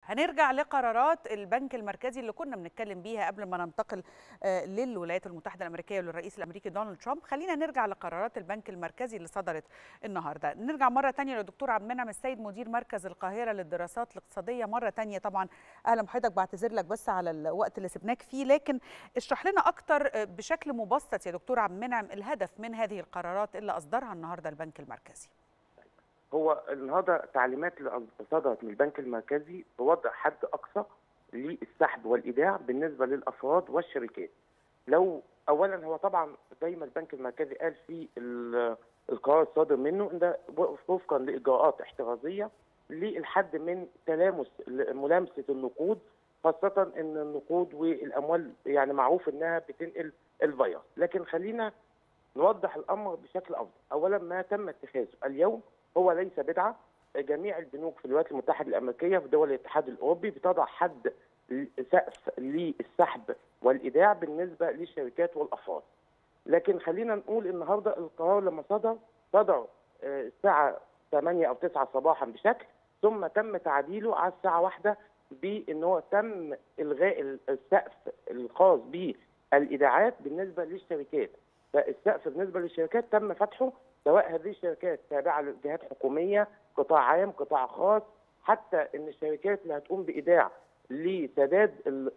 هنرجع لقرارات البنك المركزي اللي كنا بنتكلم بيها قبل ما ننتقل للولايات المتحده الامريكيه وللرئيس الامريكي دونالد ترامب خلينا نرجع لقرارات البنك المركزي اللي صدرت النهارده نرجع مره ثانيه للدكتور عبد المنعم السيد مدير مركز القاهره للدراسات الاقتصاديه مره ثانيه طبعا اهلا بحضرتك بعتذر لك بس على الوقت اللي سبناك فيه لكن اشرح لنا اكتر بشكل مبسط يا دكتور عبد المنعم الهدف من هذه القرارات اللي اصدرها النهارده البنك المركزي هو النهارده تعليمات اللي صدرت من البنك المركزي بوضع حد اقصى للسحب والايداع بالنسبه للافراد والشركات. لو اولا هو طبعا زي ما البنك المركزي قال في القرار الصادر منه ان ده وفقا لاجراءات احترازيه للحد من تلامس ملامسه النقود خاصه ان النقود والاموال يعني معروف انها بتنقل الفيروس، لكن خلينا نوضح الامر بشكل افضل، اولا ما تم اتخاذه اليوم هو ليس بدعه جميع البنوك في الولايات المتحده الامريكيه في دول الاتحاد الاوروبي بتضع حد سقف للسحب والايداع بالنسبه للشركات والافراد. لكن خلينا نقول النهارده القرار لما صدر صدر الساعه 8 او 9 صباحا بشكل ثم تم تعديله على الساعه 1 بان هو تم الغاء السقف الخاص بالايداعات بالنسبه للشركات. فالسقف بالنسبه للشركات تم فتحه سواء هذه الشركات تابعه لجهات حكوميه، قطاع عام، قطاع خاص، حتى ان الشركات اللي هتقوم بايداع لسداد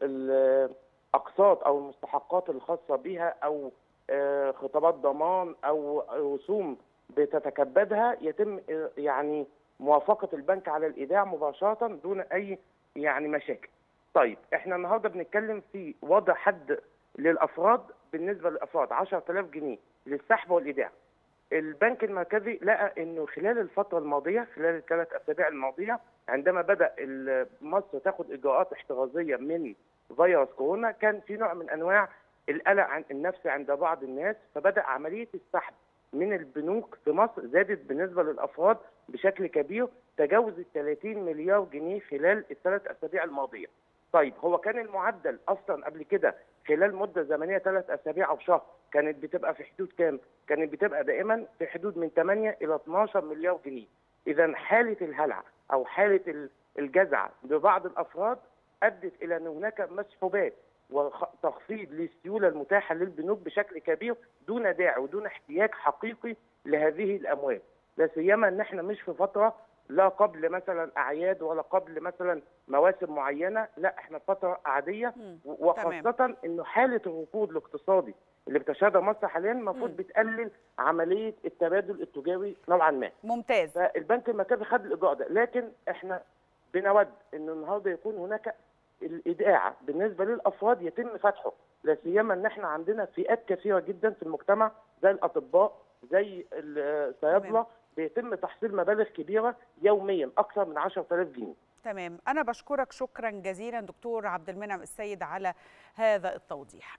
الاقساط او المستحقات الخاصه بها او خطابات ضمان او رسوم بتتكبدها يتم يعني موافقه البنك على الايداع مباشره دون اي يعني مشاكل. طيب احنا النهارده بنتكلم في وضع حد للافراد بالنسبه للافراد 10000 جنيه للسحب والايداع. البنك المركزي لقى انه خلال الفتره الماضيه خلال الثلاث اسابيع الماضيه عندما بدا مصر تاخد اجراءات احترازيه من فيروس كورونا كان في نوع من انواع القلق النفسي عند بعض الناس فبدا عمليه السحب من البنوك في مصر زادت بالنسبه للافراد بشكل كبير تجاوز ال 30 مليار جنيه خلال الثلاث اسابيع الماضيه. طيب هو كان المعدل اصلا قبل كده خلال مده زمنيه ثلاث اسابيع او شهر كانت بتبقى في حدود كام؟ كانت بتبقى دائما في حدود من 8 الى 12 مليار جنيه. اذا حاله الهلع او حاله الجزع ببعض الافراد ادت الى ان هناك مسحوبات وتخفيض للسيوله المتاحه للبنوك بشكل كبير دون داعي ودون احتياج حقيقي لهذه الاموال. لا سيما ان احنا مش في فتره لا قبل مثلا اعياد ولا قبل مثلا مواسم معينه لا احنا في فتره عاديه وخاصه انه حاله الركود الاقتصادي اللي بتشهدها مصر حاليا المفروض بتقلل عمليه التبادل التجاري نوعا ما ممتاز فالبنك المركزي خد الاجراء ده لكن احنا بنود ان النهارده يكون هناك الايداع بالنسبه للافراد يتم فتحه لا سيما ان احنا عندنا فئات كثيره جدا في المجتمع زي الاطباء زي الصيادله بيتم تحصيل مبالغ كبيره يوميا اكثر من 10000 جنيه تمام انا بشكرك شكرا جزيلا دكتور عبد المنعم السيد على هذا التوضيح